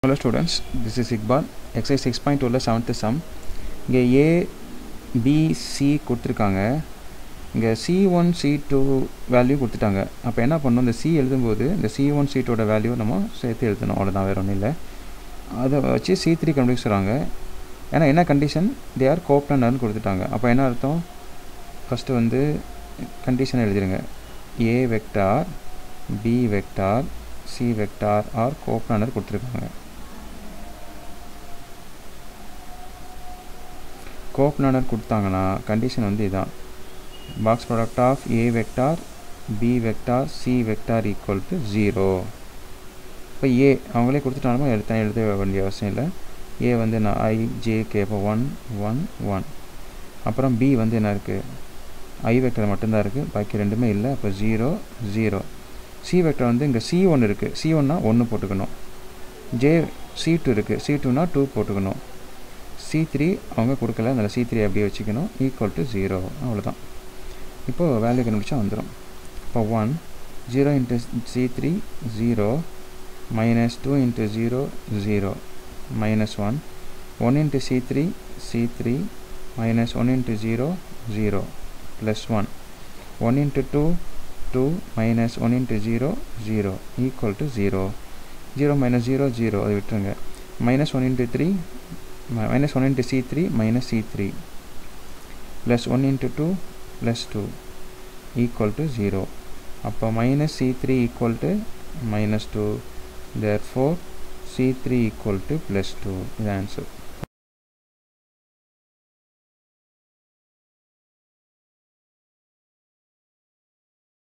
hello students this is Iqbal exercise six point டூவில் seventh sum இங்கே A B C கொடுத்துருக்காங்க இங்கே C one C two value கொடுத்துட்டாங்க அப்போ என்ன பண்ணணும் இந்த சி எழுதும்போது இந்த C one C two value நம்ம சேர்த்து எழுதணும் அவ்வளோதான் வேறு ஒன்றும் இல்லை அதை வச்சு சி த்ரீ கண்டுபிடிச்சுறாங்க ஏன்னா என்ன கண்டிஷன் தே ஆர் கோப்ளனர்னு கொடுத்துட்டாங்க அப்போ என்ன அர்த்தம் ஃபஸ்ட்டு வந்து கண்டிஷன் எழுதிடுங்க A vector B vector C vector are coplanar கொடுத்துருக்காங்க கோப்ளனர் கொடுத்தாங்கன்னா கண்டிஷன் வந்து இதான் box product of A vector B vector C vector equal to zero இப்போ ஏ அவங்களே கொடுத்துட்டாலும் எடுத்த எழுத வேண்டிய அவசியம் இல்லை ஏ வந்து நான் ஐ ஜே கே இப்போ ஒன் ஒன் ஒன் அப்புறம் பி வந்து என்ன இருக்குது ஐ வெக்டர் மட்டும்தான் இருக்குது பாக்கி ரெண்டுமே இல்லை அப்போ ஜீரோ ஜீரோ சி வெக்டர் வந்து இங்கே சி ஒன்று இருக்குது சி ஒன்னா ஒன்று போட்டுக்கணும் ஜே சி டூ இருக்குது சி டூனா டூ போட்டுக்கணும் சி த்ரீ அவங்க கொடுக்கல அதில் சி த்ரீ அப்படியே வச்சுக்கணும் ஈக்குவல் டு ஜீரோ அவ்வளோதான் இப்போது வேல்யூ கண்டுபிடிச்சா வந்துடும் இப்போ one zero into C three zero minus two into zero zero minus one one into C three C three minus one into zero zero plus one one into two two minus one into zero zero equal to zero zero minus zero zero அது விட்டுருங்க minus one into three minus one into C three minus C three plus one into two plus two equal to zero அப்போ minus C three equal to minus two therefore C three equal to plus two இது answer